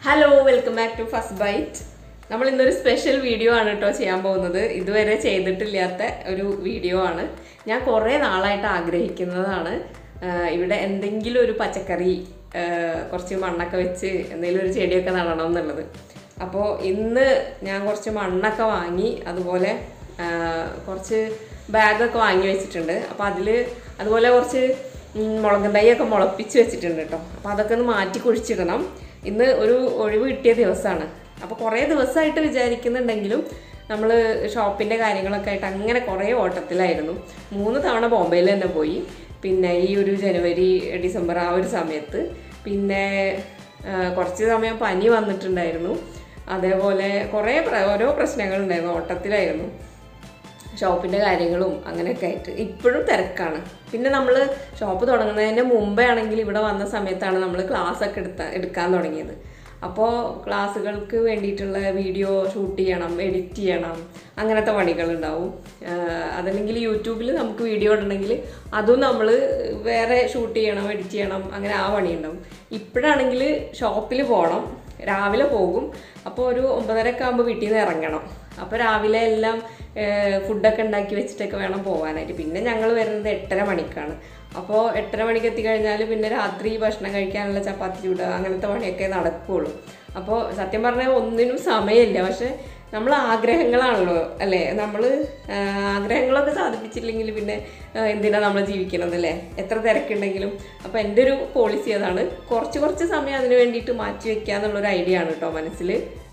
hello welcome back to first bite നമ്മൾ ഇന്നൊരു special video ആണ് കേട്ടോ ചെയ്യാൻ പോകുന്നത് ഇതുവരെ ചെയ്തിട്ടില്ലാത്ത ഒരു വീഡിയോ ആണ് ഞാൻ കുറേ നാളായിട്ട് ആഗ്രഹിക്കുന്നതാണ് ആഹ് ഇവിടെ എന്തെങ്കിലും ഒരു പച്ചക്കറി ആഹ് കുറച്ച് മണ്ണൊക്കെ വെച്ച് എന്തെങ്കിലും ഒരു ചെടിയൊക്കെ നടണം എന്നുള്ളത് അപ്പോൾ ഇന്ന് ഞാൻ കുറച്ച് മണ്ണൊക്കെ വാങ്ങി അതുപോലെ ആഹ് കുറച്ച് ബാഗൊക്കെ വാങ്ങി വെച്ചിട്ടുണ്ട് അപ്പോൾ അതിൽ അതുപോലെ കുറച്ച് ഉം, മുളകും തൈയൊക്കെ മുളപ്പിച്ച് വെച്ചിട്ടുണ്ട് കേട്ടോ അപ്പോൾ അതൊക്കെ ഒന്ന് മാറ്റി കുഴിച്ചിടണം ഇന്ന് ഒരു ഒഴിവ് കിട്ടിയ ദിവസമാണ് അപ്പോൾ കുറേ ദിവസമായിട്ട് വിചാരിക്കുന്നുണ്ടെങ്കിലും നമ്മൾ ഷോപ്പിൻ്റെ കാര്യങ്ങളൊക്കെ ആയിട്ട് അങ്ങനെ കുറേ ഓട്ടത്തിലായിരുന്നു മൂന്ന് തവണ ബോംബെയിൽ തന്നെ പോയി പിന്നെ ഈ ഒരു ജനുവരി ഡിസംബർ ആ ഒരു സമയത്ത് പിന്നെ ആ, കുറച്ച് സമയം പനി വന്നിട്ടുണ്ടായിരുന്നു അതേപോലെ കുറേ പ്ര- ഓരോ പ്രശ്നങ്ങളുണ്ടായിരുന്നു ഓട്ടത്തിലായിരുന്നു ഷോപ്പിൻ്റെ കാര്യങ്ങളും അങ്ങനെയൊക്കെ ആയിട്ട് ഇപ്പോഴും തിരക്കാണ് പിന്നെ നമ്മൾ ഷോപ്പ് തുടങ്ങുന്നതിന് മുമ്പേ ആണെങ്കിൽ ഇവിടെ വന്ന സമയത്താണ് നമ്മൾ ക്ലാസ് ഒക്കെ എടുത്ത എടുക്കാൻ തുടങ്ങിയത് അപ്പോൾ ക്ലാസ്സുകൾക്ക് വേണ്ടിയിട്ടുള്ള വീഡിയോ ഷൂട്ട് ചെയ്യണം എഡിറ്റ് ചെയ്യണം അങ്ങനത്തെ പണികളുണ്ടാവും ആഹ് അതല്ലെങ്കിൽ യൂട്യൂബിൽ നമുക്ക് വീഡിയോ ഇടണമെങ്കിൽ അതും നമ്മൾ വേറെ ഷൂട്ട് ചെയ്യണം എഡിറ്റ് ചെയ്യണം അങ്ങനെ ആ പണിയുണ്ടാവും ഇപ്പോഴാണെങ്കിൽ ഷോപ്പിൽ പോകണം രാവിലെ പോകും അപ്പോൾ ഒരു ഒമ്പതരക്കെ ആകുമ്പോൾ വീട്ടിൽ നിന്ന് ഇറങ്ങണം അപ്പോൾ രാവിലെ എല്ലാം ഏഹ്, ഫുഡൊക്കെ ഉണ്ടാക്കി വെച്ചിട്ടൊക്കെ വേണം പോകാനായിട്ട് പിന്നെ ഞങ്ങൾ വരുന്നത് എട്ടര മണിക്കാണ് അപ്പോൾ എട്ടര മണിക്ക് എത്തിക്കഴിഞ്ഞാൽ പിന്നെ രാത്രി ഭക്ഷണം കഴിക്കാനുള്ള ചപ്പാത്തി ചൂടുക അങ്ങനത്തെ പണിയൊക്കെ നടക്കുകയുള്ളൂ അപ്പോൾ സത്യം പറഞ്ഞാൽ ഒന്നിനും സമയമില്ല പക്ഷെ നമ്മൾ ആഗ്രഹങ്ങളാണല്ലോ അല്ലേ നമ്മൾ ആഗ്രഹങ്ങളൊക്കെ സാധിപ്പിച്ചില്ലെങ്കിൽ പിന്നെ ആ, എന്തിനാ നമ്മൾ ജീവിക്കണത് അല്ലേ എത്ര തിരക്കുണ്ടെങ്കിലും അപ്പോൾ എൻ്റെ ഒരു പോളിസി അതാണ് കുറച്ച് കുറച്ച് സമയം അതിന് വേണ്ടിയിട്ട് മാറ്റി വെക്കുക എന്നുള്ളൊരു ഐഡിയ ആണ് കേട്ടോ മനസ്സിൽ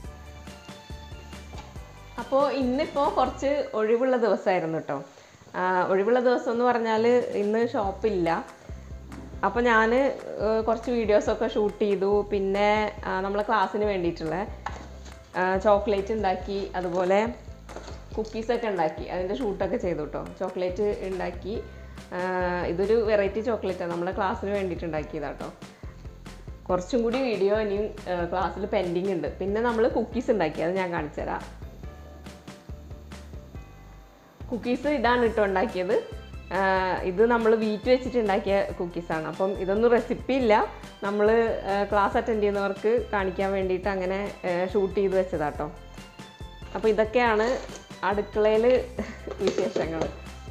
അപ്പോൾ ഇന്നിപ്പോൾ കുറച്ച് ഒഴിവുള്ള ദിവസമായിരുന്നു കേട്ടോ ആ, ഒഴിവുള്ള ദിവസം എന്ന് പറഞ്ഞാൽ ഇന്ന് ഷോപ്പില്ല അപ്പോൾ ഞാൻ കുറച്ച് വീഡിയോസൊക്കെ ഷൂട്ട് ചെയ്തു പിന്നെ ആ, നമ്മളെ ക്ലാസ്സിന് വേണ്ടിയിട്ടുള്ള ചോക്ലേറ്റ് ഉണ്ടാക്കി അതുപോലെ കുക്കീസൊക്കെ ഉണ്ടാക്കി അതിൻ്റെ ഷൂട്ടൊക്കെ ചെയ്തു കേട്ടോ ചോക്ലേറ്റ് ഉണ്ടാക്കി ആ, ഇതൊരു വെറൈറ്റി ചോക്ലേറ്റാണ് നമ്മളെ ക്ലാസ്സിന് വേണ്ടിയിട്ട് ഉണ്ടാക്കിയതാണ് കേട്ടോ കുറച്ചും കൂടി വീഡിയോ ഇനിയും ക്ലാസ്സിൽ പെൻഡിങ് ഉണ്ട് പിന്നെ നമ്മൾ കുക്കീസ് ഉണ്ടാക്കി അത് ഞാൻ കാണിച്ചു തരാം കുക്കീസ് ഇതാണ് ഇട്ടോ ഉണ്ടാക്കിയത് ആഹ് ഇത് നമ്മൾ വീറ്റ് വെച്ചിട്ട് ഉണ്ടാക്കിയ കുക്കീസാണ് അപ്പം ഇതൊന്നും റെസിപ്പി ഇല്ല നമ്മൾ ക്ലാസ് അറ്റൻഡ് ചെയ്യുന്നവർക്ക് കാണിക്കാൻ വേണ്ടിയിട്ട് അങ്ങനെ ഷൂട്ട് ചെയ്ത് വെച്ചതാട്ടോ അപ്പോൾ ഇതൊക്കെയാണ് അടുക്കളയിൽ വിശേഷങ്ങൾ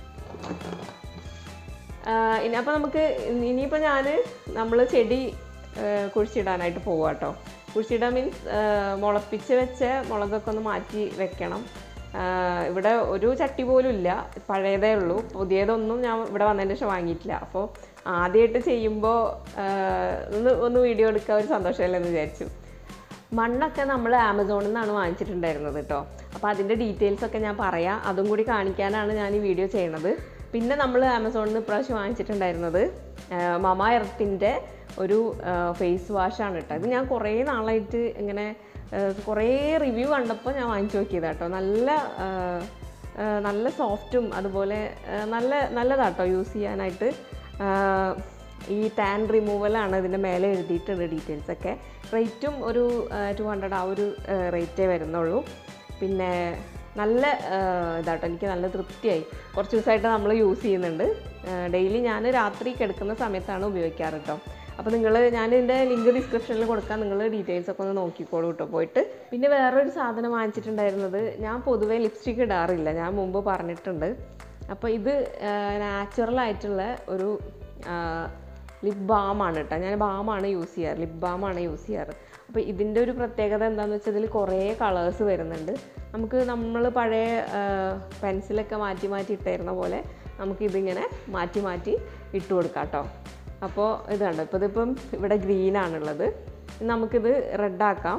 ഇനി അപ്പോൾ നമുക്ക് ഇനിയിപ്പോൾ ഞാൻ നമ്മൾ ചെടി ആ, കുഴിച്ചിടാനായിട്ട് പോവാം കേട്ടോ കുഴിച്ചിടാൻ മീൻസ് മുളപ്പിച്ച് വെച്ച മുളകൊക്കെ ഒന്ന് മാറ്റി വെക്കണം ആ, ഇവിടെ ഒരു ചട്ടി പോലും ഇല്ല പഴയതേ ഉള്ളൂ പുതിയതൊന്നും ഞാൻ ഇവിടെ വന്നതിന് ശേഷം വാങ്ങിയിട്ടില്ല അപ്പോൾ ആദ്യമായിട്ട് ചെയ്യുമ്പോൾ ഒന്ന് ഒന്ന് വീഡിയോ എടുക്കാൻ ഒരു സന്തോഷമല്ലേ എന്ന് വിചാരിച്ചു മണ്ണൊക്കെ നമ്മൾ ആമസോണിൽ നിന്നാണ് വാങ്ങിച്ചിട്ടുണ്ടായിരുന്നത് കേട്ടോ അപ്പോൾ അതിൻ്റെ ഡീറ്റെയിൽസ് ഒക്കെ ഞാൻ പറയാം അതും കൂടി കാണിക്കാനാണ് ഞാൻ ഈ വീഡിയോ ചെയ്യണത് പിന്നെ നമ്മൾ ആമസോണിൽ നിന്ന് ഇപ്രാവശ്യം വാങ്ങിച്ചിട്ടുണ്ടായിരുന്നത് മമ എർത്തിൻ്റെ ഒരു ഫേസ് വാഷാണ് കേട്ടോ ഇത് ഞാൻ കുറേ നാളായിട്ട് ഇങ്ങനെ ആ, കുറേ റിവ്യൂ കണ്ടപ്പോൾ ഞാൻ വാങ്ങിച്ചു നോക്കിയതാണ് കേട്ടോ നല്ല ആ, ആ, നല്ല സോഫ്റ്റും അതുപോലെ ആ, നല്ല നല്ലതാട്ടോ യൂസ് ചെയ്യാനായിട്ട് ആ, ഈ ടാൻ റിമൂവലാണ് ഇതിൻ്റെ മേലെ എഴുതിയിട്ടുണ്ട് ഡീറ്റെയിൽസ് ഒക്കെ റേറ്റും ഒരു ടു ഹൺഡ്രഡ് ആ ഒരു റേറ്റേ വരുന്നുള്ളൂ പിന്നെ നല്ല ആ, ഇതാട്ടോ എനിക്ക് നല്ല തൃപ്തിയായി കുറച്ച് ദിവസമായിട്ട് നമ്മൾ യൂസ് ചെയ്യുന്നുണ്ട് ഡെയിലി ഞാൻ രാത്രി കിടക്കുന്ന സമയത്താണ് ഉപയോഗിക്കാറ് കേട്ടോ അപ്പോൾ നിങ്ങൾ ഞാൻ ഇതിൻ്റെ ലിങ്ക് ഡിസ്ക്രിപ്ഷനിൽ കൊടുക്കാം നിങ്ങൾ ഡീറ്റെയിൽസ് ഒക്കെ ഒന്ന് നോക്കിക്കോളൂ കേട്ടോ പോയിട്ട് പിന്നെ വേറൊരു സാധനം വാങ്ങിച്ചിട്ടുണ്ടായിരുന്നത് ഞാൻ പൊതുവേ ലിപ്സ്റ്റിക് ഇടാറില്ല ഞാൻ മുമ്പ് പറഞ്ഞിട്ടുണ്ട് അപ്പോൾ ഇത് നാച്ചുറൽ ആയിട്ടുള്ള ഒരു ലിപ് ബാമാണ് കേട്ടോ ഞാൻ ബാമാണ് യൂസ് ചെയ്യാറ് ലിപ് ബാമാണ് യൂസ് ചെയ്യാറ് അപ്പോൾ ഇതിൻ്റെ ഒരു പ്രത്യേകത എന്താണെന്ന് വെച്ചാൽ ഇതിൽ കുറേ കളേഴ്സ് വരുന്നുണ്ട് നമുക്ക് നമ്മൾ പഴയ പെൻസിലൊക്കെ മാറ്റി മാറ്റി ഇട്ടായിരുന്ന പോലെ നമുക്കിതിങ്ങനെ മാറ്റി മാറ്റി ഇട്ട് കൊടുക്കാം കേട്ടോ അപ്പോൾ ഇത് കണ്ടോ ഇപ്പോൾ ഇതിപ്പം ഇവിടെ ഗ്രീനാണുള്ളത് നമുക്കിത് റെഡാക്കാം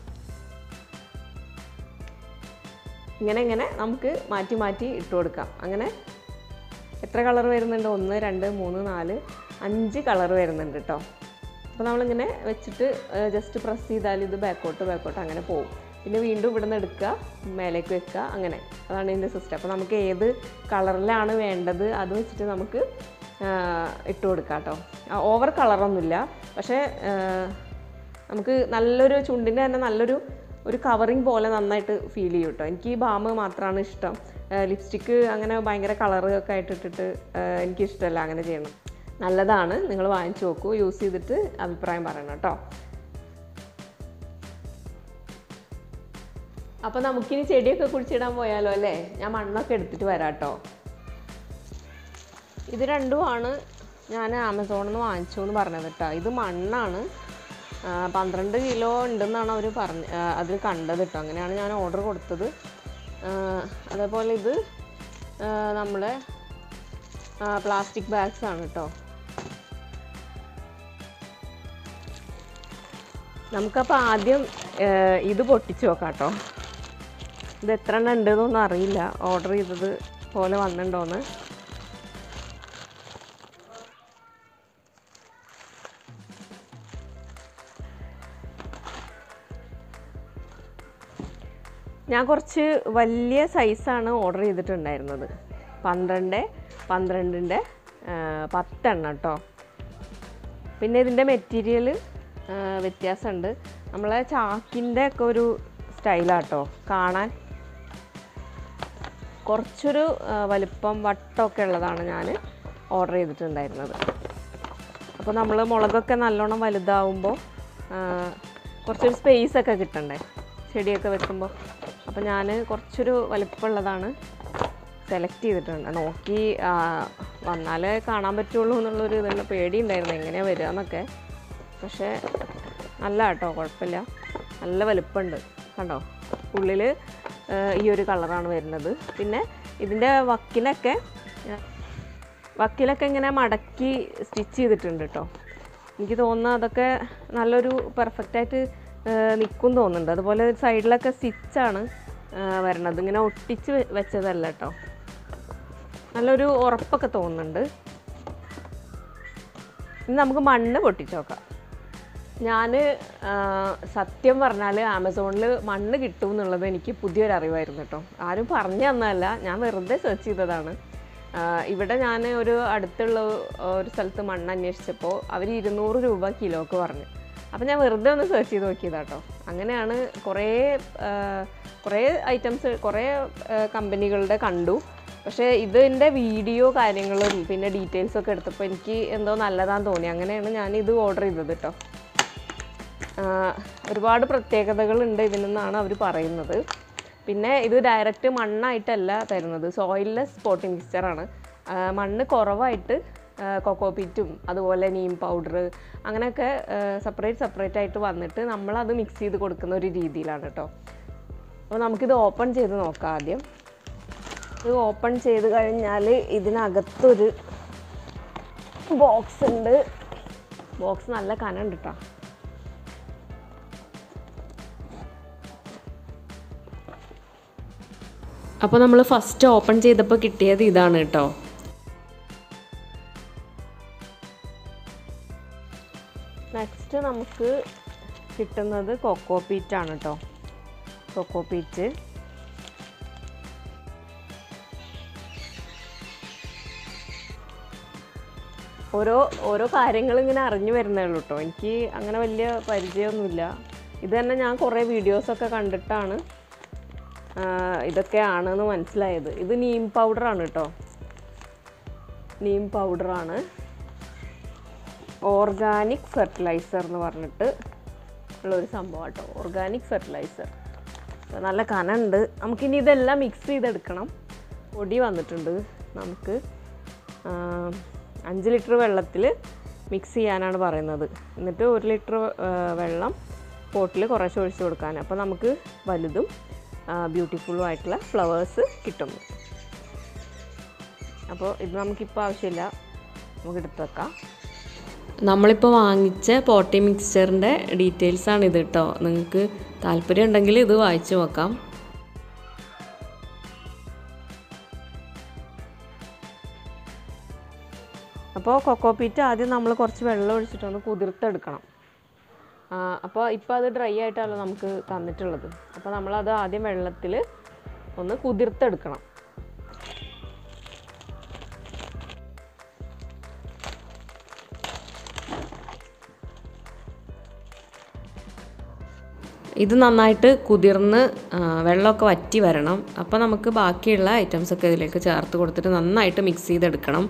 ഇങ്ങനെ ഇങ്ങനെ നമുക്ക് മാറ്റി മാറ്റി ഇട്ട് കൊടുക്കാം അങ്ങനെ എത്ര കളർ വരുന്നുണ്ട് ഒന്ന് രണ്ട് മൂന്ന് നാല് അഞ്ച് കളർ വരുന്നുണ്ട് കേട്ടോ അപ്പോൾ നമ്മളിങ്ങനെ വെച്ചിട്ട് ജസ്റ്റ് പ്രസ് ചെയ്താൽ ഇത് ബാക്കോട്ട് ബാക്കോട്ട് അങ്ങനെ പോകും പിന്നെ വീണ്ടും ഇവിടെ നിന്ന് എടുക്കുക മേലേക്ക് വെക്കുക അങ്ങനെ അതാണ് ഇതിൻ്റെ സിസ്റ്റം അപ്പോൾ നമുക്ക് ഏത് കളറിലാണ് വേണ്ടത് അത് വെച്ചിട്ട് നമുക്ക് ആ, ഇട്ട് കൊടുക്കാം കേട്ടോ ഓവർ കളറൊന്നുമില്ല പക്ഷേ ആ, നമുക്ക് നല്ലൊരു ചുണ്ടിൻ്റെ തന്നെ നല്ലൊരു ഒരു കവറിങ് പോലെ നന്നായിട്ട് ഫീൽ ചെയ്യും കേട്ടോ എനിക്ക് ഈ ബാം മാത്രമാണ് ഇഷ്ടം ലിപ്സ്റ്റിക്ക് അങ്ങനെ ഭയങ്കര കളറ് ഒക്കെ ആയിട്ട് ഇട്ടിട്ട് ആ, എനിക്കിഷ്ടമല്ല അങ്ങനെ ചെയ്യണം നല്ലതാണ് നിങ്ങൾ വാങ്ങിച്ചു നോക്കൂ യൂസ് ചെയ്തിട്ട് അഭിപ്രായം പറയണം കേട്ടോ അപ്പോൾ നമുക്കിനി ചെടിയൊക്കെ കുഴിച്ചിടാൻ പോയാലോ അല്ലേ ഞാൻ മണ്ണൊക്കെ എടുത്തിട്ട് വരാം കേട്ടോ ഇത് രണ്ടുമാണ് ഞാൻ ആമസോണിൽ നിന്ന് വാങ്ങിച്ചു എന്ന് പറഞ്ഞത് കേട്ടോ ഇത് മണ്ണാണ് ആ, പന്ത്രണ്ട് കിലോ ഉണ്ടെന്നാണ് അവർ പറഞ്ഞ് ആ, അതിൽ കണ്ടത് കേട്ടോ അങ്ങനെയാണ് ഞാൻ ഓർഡർ കൊടുത്തത് ആ, അതേപോലെ ഇത് ആ, നമ്മുടെ പ്ലാസ്റ്റിക് ബാഗ്സ് ആണ് കേട്ടോ നമുക്കപ്പോൾ ആദ്യം ആ, ഇത് പൊട്ടിച്ച് നോക്കാം കേട്ടോ ഇത് എത്ര എണ്ണം ഉണ്ടെന്നൊന്നും അറിയില്ല ഓർഡർ ചെയ്തത് പോലെ വന്നിട്ടുണ്ടോന്ന് ഞാൻ കുറച്ച് വലിയ സൈസാണ് ഓർഡർ ചെയ്തിട്ടുണ്ടായിരുന്നത് പന്ത്രണ്ട് പന്ത്രണ്ടിൻ്റെ പത്തെണ്ണം കേട്ടോ പിന്നെ ഇതിൻ്റെ മെറ്റീരിയൽ വ്യത്യാസമുണ്ട് നമ്മളെ ചാക്കിൻ്റെ ഒക്കെ ഒരു സ്റ്റൈലാട്ടോ കാണാൻ കുറച്ചൊരു ആ, വലിപ്പം വട്ടമൊക്കെ ഉള്ളതാണ് ഞാൻ ഓർഡർ ചെയ്തിട്ടുണ്ടായിരുന്നത് അപ്പോൾ നമ്മൾ മുളകൊക്കെ നല്ലോണം വലുതാവുമ്പോൾ കുറച്ചൊരു സ്പേസ് ഒക്കെ കിട്ടണ്ടേ ചെടിയൊക്കെ വെക്കുമ്പോൾ അപ്പോൾ ഞാൻ കുറച്ചൊരു വലിപ്പമുള്ളതാണ് സെലക്ട് ചെയ്തിട്ടുണ്ട് നോക്കി ആ, വന്നാലേ കാണാൻ പറ്റുള്ളൂ എന്നുള്ളൊരു ഇതുള്ള പേടിയുണ്ടായിരുന്നു എങ്ങനെയാണ് വരിക എന്നൊക്കെ പക്ഷേ നല്ല കേട്ടോ കുഴപ്പമില്ല നല്ല വലുപ്പമുണ്ട് കണ്ടോ ഉള്ളിൽ ഈ ഒരു കളറാണ് വരുന്നത് പിന്നെ ഇതിൻ്റെ വക്കിലൊക്കെ ആ, വക്കിലൊക്കെ ഇങ്ങനെ മടക്കി സ്റ്റിച്ച് ചെയ്തിട്ടുണ്ട് കേട്ടോ എനിക്ക് തോന്നുന്നു അതൊക്കെ നല്ലൊരു പെർഫെക്റ്റായിട്ട് നിൽക്കും തോന്നുന്നുണ്ട് അതുപോലെ സൈഡിലൊക്കെ സ്റ്റിച്ചാണ് വരണത് ഇങ്ങനെ ഒട്ടിച്ച് വെ- വെച്ചതല്ല കേട്ടോ നല്ലൊരു ഉറപ്പൊക്കെ തോന്നുന്നുണ്ട് ഇനി നമുക്ക് മണ്ണ് പൊട്ടിച്ച് നോക്കാം ഞാൻ സത്യം പറഞ്ഞാൽ ആമസോണിൽ മണ്ണ് കിട്ടും എന്നുള്ളത് എനിക്ക് പുതിയൊരു അറിവായിരുന്നു കേട്ടോ ആരും പറഞ്ഞു തന്നതല്ല ഞാൻ വെറുതെ സെർച്ച് ചെയ്തതാണ് ആ, ഇവിടെ ഞാൻ ഒരു അടുത്തുള്ള ഒരു സ്ഥലത്ത് മണ്ണ് അന്വേഷിച്ചപ്പോൾ അവർ ഇരുന്നൂറ് രൂപ കിലോക്ക് പറഞ്ഞു അപ്പോൾ ഞാൻ വെറുതെ ഒന്ന് സെർച്ച് ചെയ്ത് നോക്കിയതാട്ടോ അങ്ങനെയാണ് കുറേ ആ, കുറേ ഐറ്റംസ് കുറേ കമ്പനികളുടെ കണ്ടു പക്ഷേ ഇതിൻ്റെ വീഡിയോ കാര്യങ്ങളും പിന്നെ ഡീറ്റെയിൽസ് ഒക്കെ എടുത്തപ്പോൾ എനിക്ക് എന്തോ നല്ലതാന്ന് തോന്നി അങ്ങനെയാണ് ഞാൻ ഇത് ഓർഡർ ചെയ്തത് കേട്ടോ ആഹ് ഒരുപാട് പ്രത്യേകതകളുണ്ട് ഇതിനെന്നാണ് അവർ പറയുന്നത് പിന്നെ ഇത് ഡയറക്റ്റ് മണ്ണായിട്ടല്ല തരുന്നത് സോയിൽലെസ് പോട്ടി മിക്സ്ചറാണ് മണ്ണ് കുറവായിട്ട് കൊക്കോപീറ്റും അതുപോലെ നീം പൗഡർ അങ്ങനെയൊക്കെ സെപ്പറേറ്റ് സെപ്പറേറ്റ് ആയിട്ട് വന്നിട്ട് നമ്മളത് മിക്സ് ചെയ്ത് കൊടുക്കുന്ന ഒരു രീതിയിലാണ് കേട്ടോ അപ്പോൾ നമുക്കിത് ഓപ്പൺ ചെയ്ത് നോക്കാം ആദ്യം ഇത് ഓപ്പൺ ചെയ്ത് കഴിഞ്ഞാൽ ഇതിനകത്തൊരു ബോക്സ് ഉണ്ട് ബോക്സ് നല്ല കനമുണ്ട് കേട്ടോ അപ്പോൾ നമ്മൾ ഫസ്റ്റ് ഓപ്പൺ ചെയ്തപ്പോൾ കിട്ടിയത് ഇതാണ് കേട്ടോ നെക്സ്റ്റ് നമുക്ക് കിട്ടുന്നത് കൊക്കോ പീറ്റാണ് കേട്ടോ കൊക്കോ പീറ്റ് ഓരോ ഓരോ കാര്യങ്ങൾ ഇങ്ങനെ അറിഞ്ഞു വരുന്നേ ഉള്ളൂ കേട്ടോ എനിക്ക് അങ്ങനെ വലിയ പരിചയമൊന്നുമില്ല ഇത് തന്നെ ഞാൻ കുറേ വീഡിയോസൊക്കെ കണ്ടിട്ടാണ് ആ, ഇതൊക്കെയാണെന്ന് മനസ്സിലായത് ഇത് നീം പൗഡറാണ് കേട്ടോ നീം പൗഡറാണ് ഓർഗാനിക് ഫെർട്ടിലൈസർ എന്ന് പറഞ്ഞിട്ട് ഉള്ളൊരു സംഭവം കേട്ടോ ഓർഗാനിക് ഫെർട്ടിലൈസർ നല്ല കനമുണ്ട് നമുക്കിനി ഇതെല്ലാം മിക്സ് ചെയ്തെടുക്കണം പൊടി വന്നിട്ടുണ്ട് നമുക്ക് ആ, അഞ്ച് ലിറ്റർ വെള്ളത്തിൽ മിക്സ് ചെയ്യാനാണ് പറയുന്നത് എന്നിട്ട് ഒരു ലിറ്റർ വെള്ളം പോട്ടിൽ കുറേശ്ശെ ഒഴിച്ച് കൊടുക്കാൻ അപ്പോൾ നമുക്ക് വലുതും ബ്യൂട്ടിഫുള്ളും ആയിട്ടുള്ള ഫ്ലവേഴ്സ് കിട്ടുന്നു അപ്പോൾ ഇത് നമുക്കിപ്പോൾ ആവശ്യമില്ല നമുക്ക് എടുത്ത് വെക്കാം നമ്മളിപ്പോൾ വാങ്ങിച്ച പോട്ടി മിക്സ്ചറിൻ്റെ ഡീറ്റെയിൽസ് ആണ് ഇത് കേട്ടോ നിങ്ങൾക്ക് താല്പര്യം ഉണ്ടെങ്കിൽ ഇത് വായിച്ചു നോക്കാം അപ്പോൾ കൊക്കോ പീറ്റ് ആദ്യം നമ്മൾ കുറച്ച് വെള്ളം ഒഴിച്ചിട്ടൊന്ന് കുതിർത്തെടുക്കണം ആ, അപ്പോൾ ഇപ്പോൾ അത് ഡ്രൈ ആയിട്ടാണല്ലോ നമുക്ക് തന്നിട്ടുള്ളത് അപ്പോൾ നമ്മളത് ആദ്യം വെള്ളത്തിൽ ഒന്ന് കുതിർത്തെടുക്കണം ഇത് നന്നായിട്ട് കുതിർന്ന് ആ, വെള്ളമൊക്കെ വറ്റി വരണം അപ്പോൾ നമുക്ക് ബാക്കിയുള്ള ഐറ്റംസ് ഒക്കെ ഇതിലേക്ക് ചേർത്ത് കൊടുത്തിട്ട് നന്നായിട്ട് മിക്സ് ചെയ്തെടുക്കണം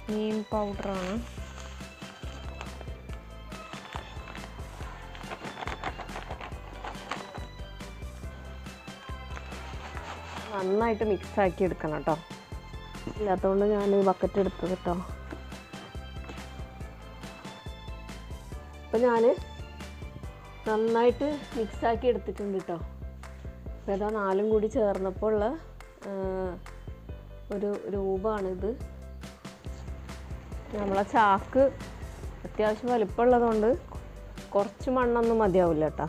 നീം പൗഡറാണ് നന്നായിട്ട് മിക്സ് ആക്കി എടുക്കണം കേട്ടോ ഇല്ലാത്തതുകൊണ്ട് ഞാൻ ഈ ബക്കറ്റ് എടുത്തത് കേട്ടോ അപ്പോൾ ഞാൻ നന്നായിട്ട് മിക്സ് ആക്കി എടുത്തിട്ടുണ്ട് കേട്ടോ അപ്പോൾ ഏതാ നാലും കൂടി ചേർന്നപ്പോൾ ഉള്ള ആ, ഒരു രൂപമാണിത് നമ്മളെ ചാക്ക് അത്യാവശ്യം വലിപ്പമുള്ളതുകൊണ്ട് കുറച്ച് മണ്ണൊന്നും മതിയാവില്ല കേട്ടോ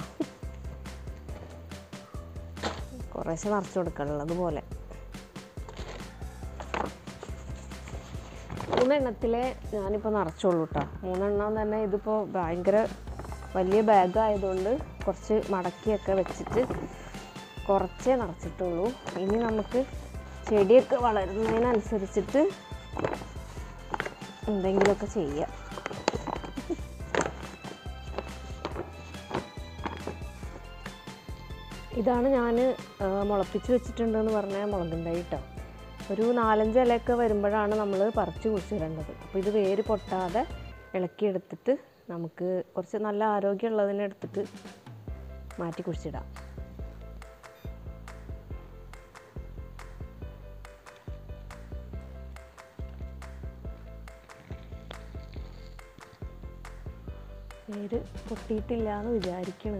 കുറേശ്ശെ നിറച്ച് കൊടുക്കാനുള്ളത് പോലെ മൂന്നെണ്ണത്തിലെ ഞാനിപ്പോൾ നിറച്ചുള്ളൂ കേട്ടോ മൂന്നെണ്ണം തന്നെ ഇതിപ്പോൾ ഭയങ്കര വലിയ ബാഗ് ആയതുകൊണ്ട് കുറച്ച് മടക്കിയൊക്കെ വെച്ചിട്ട് കുറച്ചേ നിറച്ചിട്ടുള്ളൂ ഇനി നമുക്ക് ചെടിയൊക്കെ വളരുന്നതിനനുസരിച്ചിട്ട് എന്തെങ്കിലുമൊക്കെ ചെയ്യാം ഇതാണ് ഞാൻ മുളപ്പിച്ച് വെച്ചിട്ടുണ്ടെന്ന് പറഞ്ഞ മുളകും തൈ കേട്ടോ ഒരു നാലഞ്ച് ഇലയൊക്കെ വരുമ്പോഴാണ് നമ്മൾ പറിച്ച് കുഴിച്ചിടേണ്ടത് അപ്പോൾ ഇത് വേര് പൊട്ടാതെ ഇളക്കിയെടുത്തിട്ട് നമുക്ക് കുറച്ച് നല്ല ആരോഗ്യമുള്ളതിനെ എടുത്തിട്ട് മാറ്റി കുഴിച്ചിടാം വേര് പൊട്ടിയിട്ടില്ല എന്ന് വിചാരിക്കണ്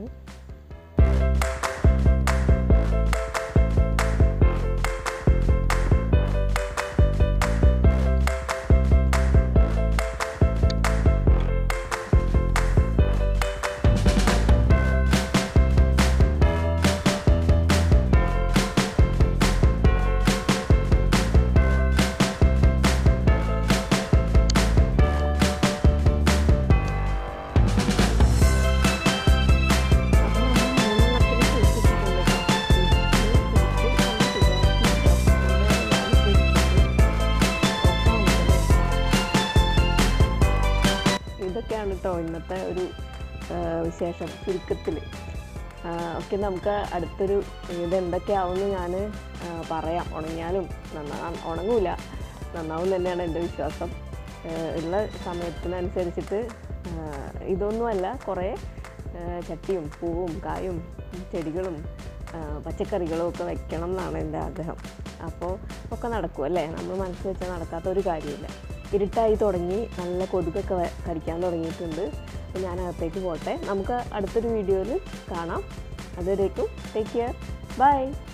ഇതൊക്കെയാണ് കേട്ടോ ഇന്നത്തെ ഒരു ആ, വിശേഷം ചുരുക്കത്തിൽ ഒക്കെ നമുക്ക് അടുത്തൊരു ഇത് എന്തൊക്കെയാവുമെന്ന് ഞാൻ പറയാം ഉണങ്ങിയാലും നന്നാ ഉണങ്ങൂല നന്നാവും തന്നെയാണ് എൻ്റെ വിശ്വാസം ആ, ഉള്ള സമയത്തിനനുസരിച്ചിട്ട് ആ, ഇതൊന്നുമല്ല കുറേ ആ, ചട്ടിയും പൂവും കായും ചെടികളും ആ, പച്ചക്കറികളും ഒക്കെ വെക്കണം എന്നാണ് എൻ്റെ ആഗ്രഹം അപ്പോൾ ഒക്കെ നടക്കും അല്ലേ നമ്മൾ മനസ്സ് വെച്ചാൽ നടക്കാത്ത ഒരു കാര്യമില്ല ഇരുട്ടായി തുടങ്ങി നല്ല കൊതുകൊക്കെ വ- കടിക്കാൻ തുടങ്ങിയിട്ടുണ്ട് അപ്പോൾ ഞാൻ അകത്തേക്ക് പോട്ടെ നമുക്ക് അടുത്തൊരു വീഡിയോയിൽ കാണാം അതുവരേക്കും ടേക്ക് കെയർ ബൈ